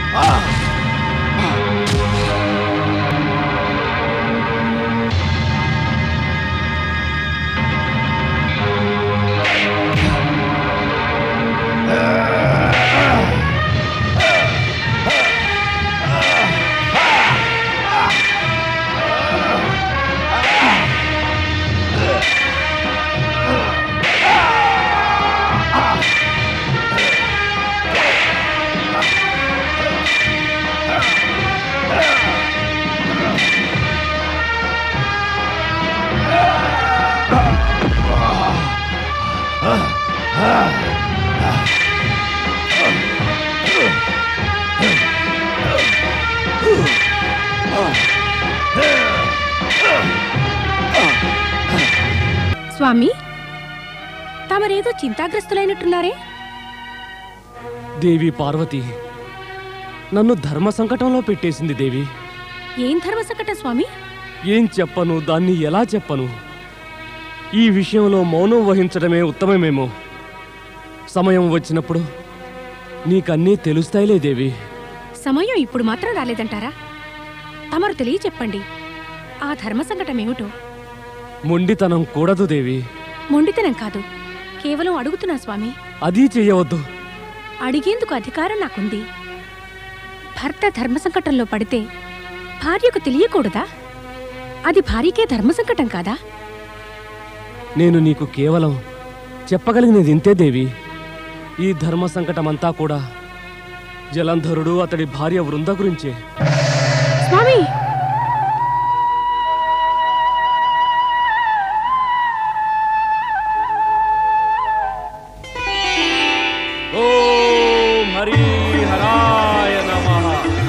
స్వామి తమరేదో చింతాగ్రస్తులైనట్టున్నారే దేవి పార్వతి నన్ను ధర్మ సంకటంలో పెట్టేసింది దేవి ఏం ధర్మసకట స్వామి ఏం చెప్పను దాన్ని ఎలా చెప్పను ఈ విషయంలో మౌనం వహించడమే ఉత్తమమేమో సమయం వచ్చినప్పుడు నీకన్నీ తెలుస్తాయిలే దేవి సమయం ఇప్పుడు మాత్రం రాలేదంటారా తమరు తెలియ చెప్పండి ఆ ధర్మ సంకటమేమిటో మొండితనం కూడదు దేవి మొండితనం కాదు కేవలం అడుగుతున్నా స్వామి అదీ చెయ్యవద్దు అడిగేందుకు అధికారం నాకుంది భర్త ధర్మ సంకటంలో పడితే భార్యకు తెలియకూడదా అది భార్యకే ధర్మ సంకటం కాదా నేను నీకు కేవలం చెప్పగలిగినది ఇంతే దేవి ఈ ధర్మ సంకటమంతా కూడా జలంధరుడు అతడి భార్య వృంద గురించే స్వామి ఓం హరి హరాయ నమః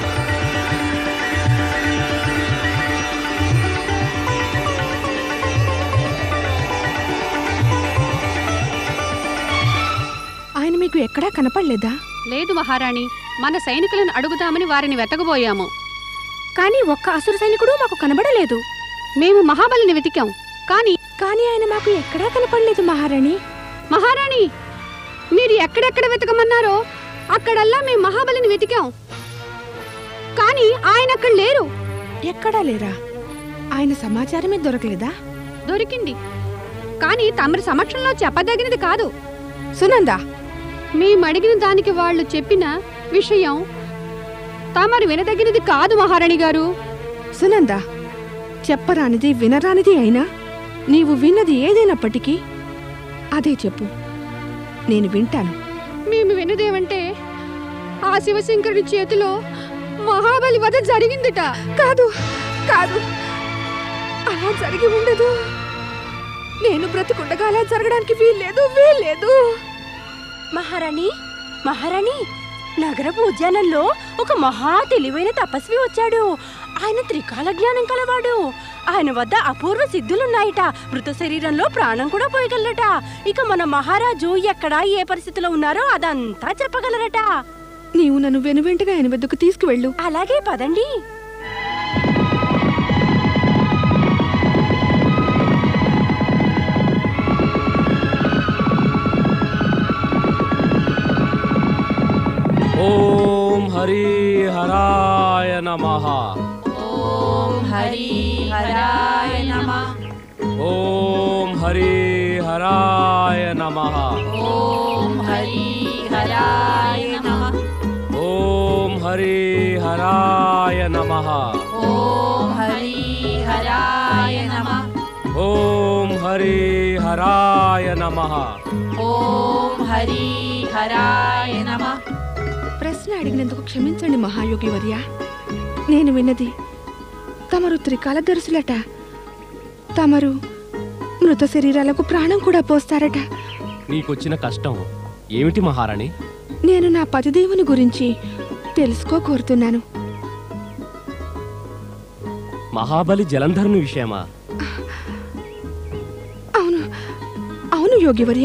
ఆయన మీకు ఎక్కడా కనపడలేదా లేదు మహారాణి మన సైనికులను అడుగుదామని వారిని వెతకబోయాము కానీ ఒక్క అసురు సైనికుడు మాకు కనబడలేదు మేము మహాబలిని వెతికాం కానీ కానీ ఆయన మాకు ఎక్కడా కనపడలేదు మహారాణి మహారాణి మీరు ఎక్కడెక్కడ వెతకమన్నారో అక్కడల్లా మేము మహాబలిని వెతికాం కానీ ఆయన అక్కడ లేరు ఎక్కడా లేరా ఆయన సమాచారమే దొరకలేదా దొరికింది కానీ తమరి సమక్షంలో చెప్పదగినది కాదు సునందా మేము అడిగిన దానికి వాళ్ళు చెప్పిన విషయం తమరు వినదగినది కాదు మహారాణి గారు సునందా చెప్పరానిది వినరానిది అయినా నీవు విన్నది ఏదైనప్పటికీ అదే చెప్పు నేను వింటాను మేము విన్నదేమంటే ఆ శివశంకరుడి చేతిలో మహాబలి వధ జరిగిందిట కాదు కాదు అలా జరిగి ఉండదు నేను బ్రతికుండగా అలా జరగడానికి వీల్లేదు వీల్లేదు మహారాణి మహారాణి నగరపు ఉద్యానంలో ఒక మహా తెలివైన తపస్వి వచ్చాడు ఆయన త్రికాల జ్ఞానం కలవాడు ఆయన వద్ద అపూర్వ సిద్ధులున్నాయట మృత శరీరంలో ప్రాణం కూడా పోయగలరట ఇక మన మహారాజు ఎక్కడ ఏ పరిస్థితిలో ఉన్నారో అదంతా చెప్పగలరట నీవు నన్ను వెనువెంటగా ఆయన వద్దకు తీసుకువెళ్ళు అలాగే పదండి ఓం హరి హరాయ నమః హరి హరాయ నమ ఓం హరి హరాయ నమః ఓం హరి హరాయ నమ ఓం హరి హరాయ నమః ఓం హరి హరాయ నమ ఓం హరి హరాయ నమః ఓం హరి హరాయ నమ ప్రశ్న అడిగినందుకు క్షమించండి మహాయోగి వర్య నేను విన్నది తమరు త్రికాలదర్శులట తమరు మృత శరీరాలకు ప్రాణం కూడా పోస్తారట నీకొచ్చిన కష్టం ఏమిటి మహారాణి నేను నా పతిదేవుని గురించి తెలుసుకో కోరుతున్నాను మహాబలి జలంధరుని విషయమా అవును అవును యోగివర్య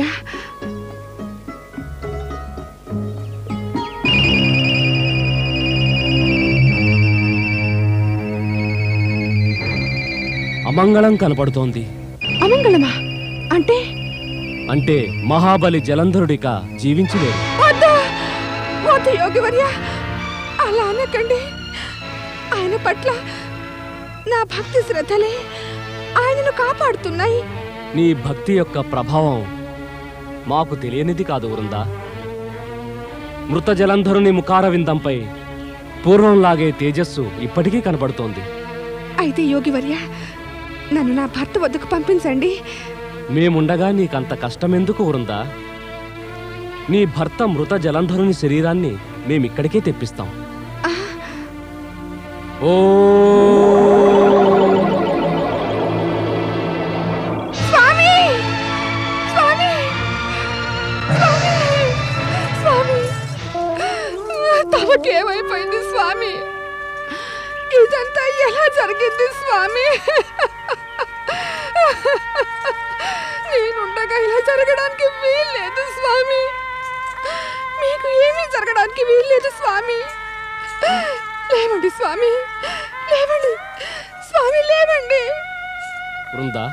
అమంగళం కనపడుతోంది అమంగళమా అంటే అంటే మహాబలి జలంధరుడిక జీవించలేడు వద్దు వద్దు యోగివర్య అలా అనకండి ఆయన పట్ల నా భక్తి శ్రద్ధలే ఆయనను కాపాడుతున్నాయి నీ భక్తి యొక్క ప్రభావం మాకు తెలియనిది కాదు వృందా మృత జలంధరుని ముఖార విందంపై పూర్వంలాగే తేజస్సు ఇప్పటికీ కనబడుతోంది అయితే యోగివర్య నన్ను నా భర్త వద్దకు పంపించండి మేముండగా నీకంత కష్టమెందుకు వృందా నీ భర్త మృత జలంధరుని శరీరాన్ని మేమిక్కడికే తెప్పిస్తాం ఓ స్వామి స్వామి స్వామి స్వామి తమకేమైపోయింది స్వామి ఇదంతా ఎలా జరిగింది స్వామి నేనుండగా ఇలా జరగడానికి వీల్లేదు స్వామి మీకు ఏమీ జరగడానికి వీల్లేదు స్వామి లేవండి స్వామి లేవండి స్వామి లేవండి వృందా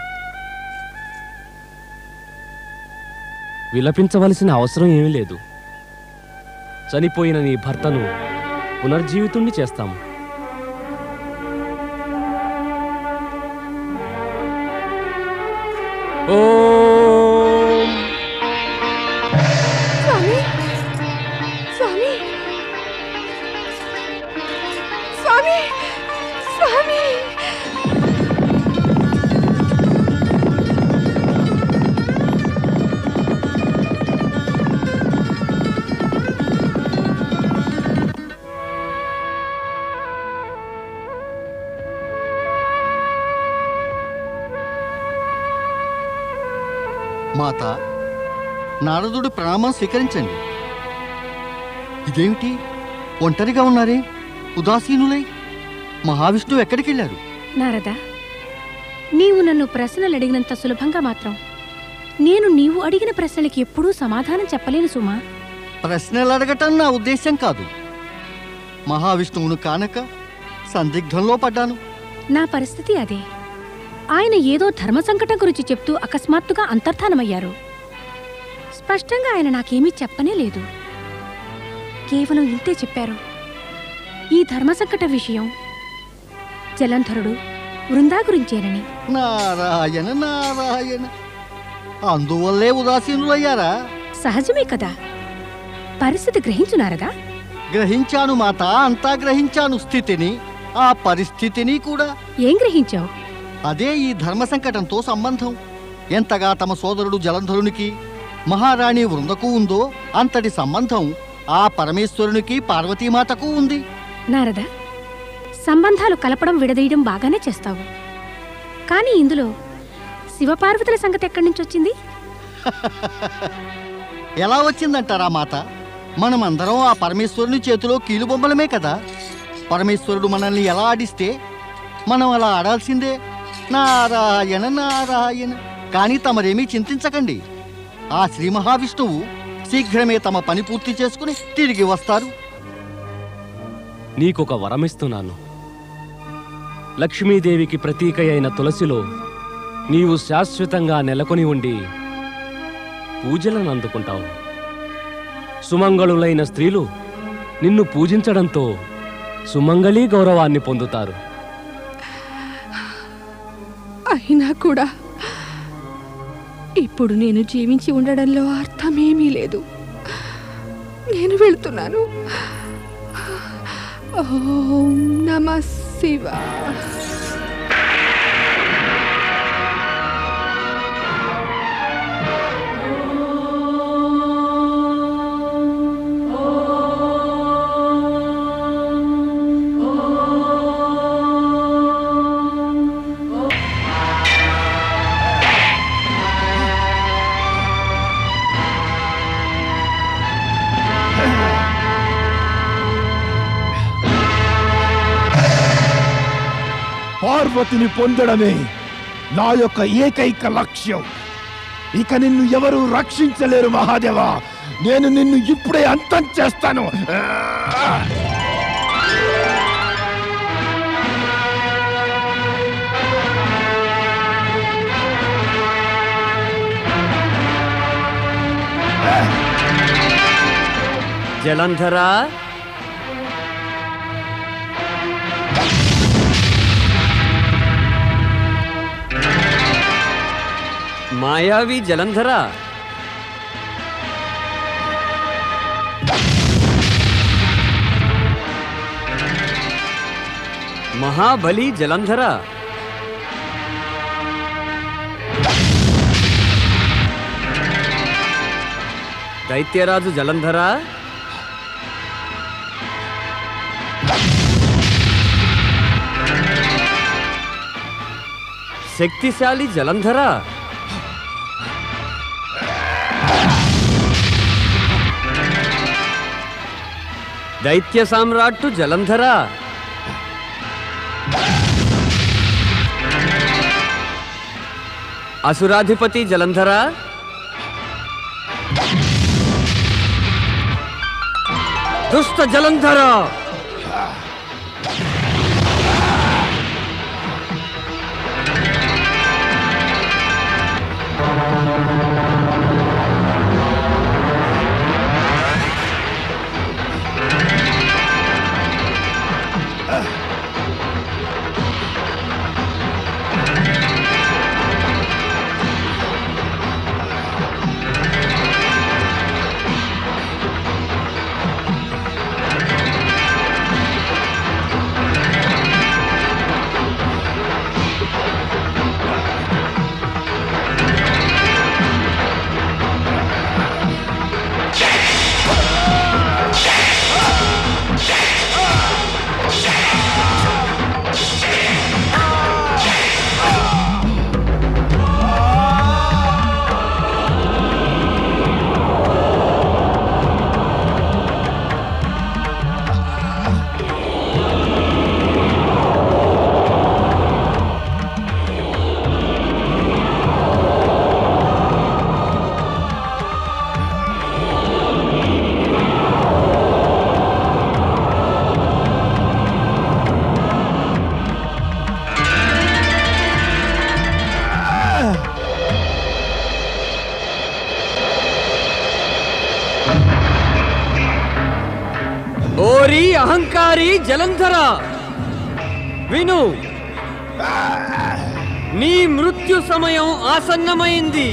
విలపించవలసిన అవసరం ఏమీ లేదు చనిపోయిన నీ భర్తను పునర్జీవితుణ్ణి చేస్తాము ఓం స్వామి స్వామి స్వామి స్వామి మాత నారదుడు ప్రణామం స్వీకరించండి ఇదేమిటి ఒంటరిగా ఉన్నారే ఉదాసీనులై మహావిష్ణువు ఎక్కడికి వెళ్ళారు నారదా నీవు నన్ను ప్రశ్నలు అడిగినంత సులభంగా మాత్రం నేను నీవు అడిగిన ప్రశ్నలకి ఎప్పుడూ సమాధానం చెప్పలేను సుమా ప్రశ్నలు అడగటం నా ఉద్దేశం కాదు మహావిష్ణువును కానక సందిగ్ధంలో పడ్డాను నా పరిస్థితి అదే ఆయన ఏదో ధర్మ సంకటం గురించి చెప్తూ అకస్మాత్తుగా అంతర్ధానమయ్యారు స్పష్టంగా ఆయన నాకేమీ చెప్పనే లేదు కేవలం ఇంతే చెప్పారు ఈ ధర్మ సంకట విషయం జలంధరుడు వృందా గురించేనని నారాయణ నారాయణ అందువల్లే ఉదాసీనులయ్యారా సహజమే కదా పరిస్థితి గ్రహించున్నారదా గ్రహించాను మాత అంతా గ్రహించాను స్థితిని ఆ పరిస్థితిని కూడా ఏం గ్రహించావు అదే ఈ ధర్మ సంకటంతో సంబంధం ఎంతగా తమ సోదరుడు జలంధరునికి మహారాణి వృందకు ఉందో అంతటి సంబంధం ఆ పరమేశ్వరునికి పార్వతీమాతకు ఉంది నారద సంబంధాలు కలపడం విడదీయడం బాగానే చేస్తావు కానీ ఇందులో శివపార్వతుల సంగతి ఎక్కడి నుంచి వచ్చింది ఎలా వచ్చిందంటారా మాత మనమందరం ఆ పరమేశ్వరుని చేతిలో కీలుబొమ్మలమే కదా పరమేశ్వరుడు మనల్ని ఎలా ఆడిస్తే మనం అలా ఆడాల్సిందే నారాయణ నారాయణ కానీ తమరేమీ చింతించకండి ఆ శ్రీ మహావిష్ణువు శీఘ్రమే తమ పని పూర్తి చేసుకుని తిరిగి వస్తారు నీకొక వరమిస్తున్నాను లక్ష్మీదేవికి ప్రతీక అయిన తులసిలో నీవు శాశ్వతంగా నెలకొని ఉండి పూజలను అందుకుంటావు సుమంగళులైన స్త్రీలు నిన్ను పూజించడంతో సుమంగళీ గౌరవాన్ని పొందుతారు అయినా కూడా ఇప్పుడు నేను జీవించి ఉండడంలో అర్థమేమీ లేదు నేను వెళ్తున్నాను ఓం నమ శివ పార్వతిని పొందడమే నా యొక్క ఏకైక లక్ష్యం ఇక నిన్ను ఎవరు రక్షించలేరు మహాదేవా నేను నిన్ను ఇప్పుడే అంతం చేస్తాను జలంధరా మాయావి జలంధర మహాబలి జలంధర దైత్యరాజు జలంధర శక్తిశాలి జలంధర దైత్య సామ్రాట్టు జలంధర అసురాధిపతి జలంధర దుష్ట జలంధర ఓరి అహంకారి జలంధర విను నీ మృత్యు సమయం ఆసన్నమైంది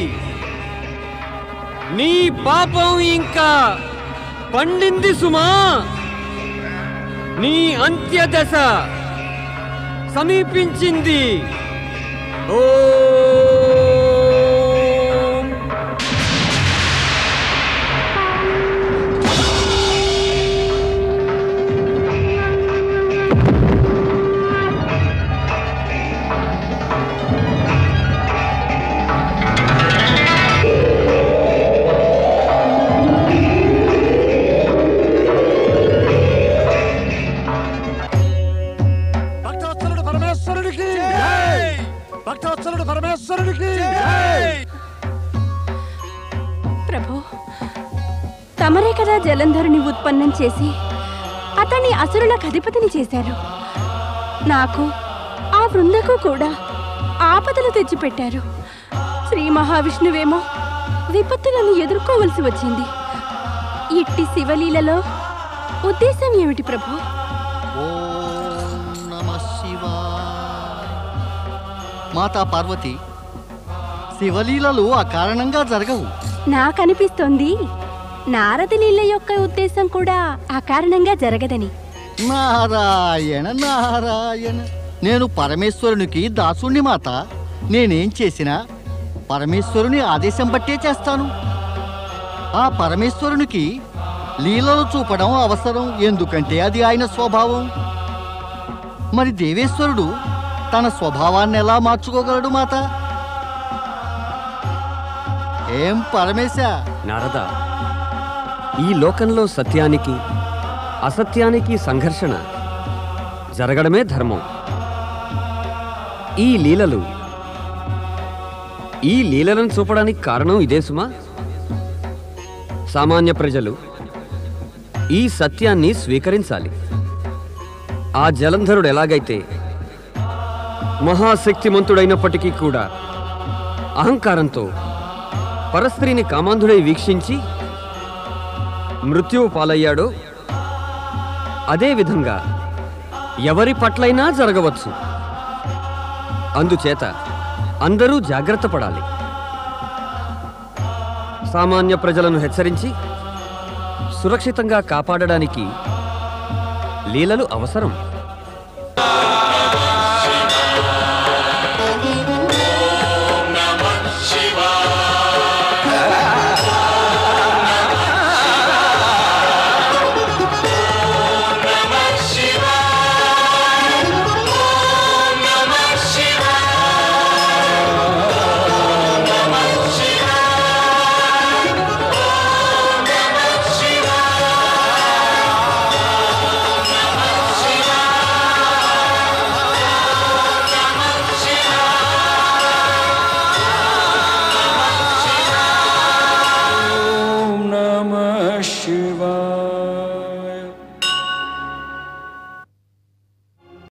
నీ పాపం ఇంకా పండింది సుమా నీ అంత్యదశ సమీపించింది ఓ భక్తవత్సలుడు పరమేశ్వరుడికి భక్తవత్సలుడు పరమేశ్వరుడికి ప్రభు తమరే కదా జలంధరుని ఉత్పన్నం చేసి అతన్ని అసురులకు అధిపతిని చేశారు నాకు ఆ వృందకు కూడా ఆపదలు తెచ్చిపెట్టారు శ్రీ మహావిష్ణువేమో విపత్తులను ఎదుర్కోవలసి వచ్చింది ఇట్టి శివలీలలో ఉద్దేశం ఏమిటి ప్రభు ఓం నమ శివాయ మాతా పార్వతి శివలీలలు అకారణంగా జరగవు నాకనిపిస్తోంది నారద లీల యొక్క ఉద్దేశం కూడా అకారణంగా జరగదని నారాయణ నారాయణ నేను పరమేశ్వరునికి దాసుణ్ణి మాత నేనేం చేసినా పరమేశ్వరుని ఆదేశం బట్టే చేస్తాను ఆ పరమేశ్వరునికి లీలలు చూపడం అవసరం ఎందుకంటే అది ఆయన స్వభావం మరి దేవేశ్వరుడు తన స్వభావాన్ని ఎలా మార్చుకోగలడు మాత ఏం పరమేశ నారద ఈ లోకంలో సత్యానికి అసత్యానికి సంఘర్షణ జరగడమే ధర్మం ఈ లీలలు ఈ లీలలను చూపడానికి కారణం ఇదే సుమా సామాన్య ప్రజలు ఈ సత్యాన్ని స్వీకరించాలి ఆ జలంధరుడు ఎలాగైతే మహాశక్తిమంతుడైనప్పటికీ కూడా అహంకారంతో పరస్త్రీని కామాంధుడై వీక్షించి మృత్యువు పాలయ్యాడో అదేవిధంగా ఎవరి పట్లైనా జరగవచ్చు అందుచేత అందరూ జాగ్రత్త పడాలి సామాన్య ప్రజలను హెచ్చరించి సురక్షితంగా కాపాడడానికి లీలలు అవసరం ఆ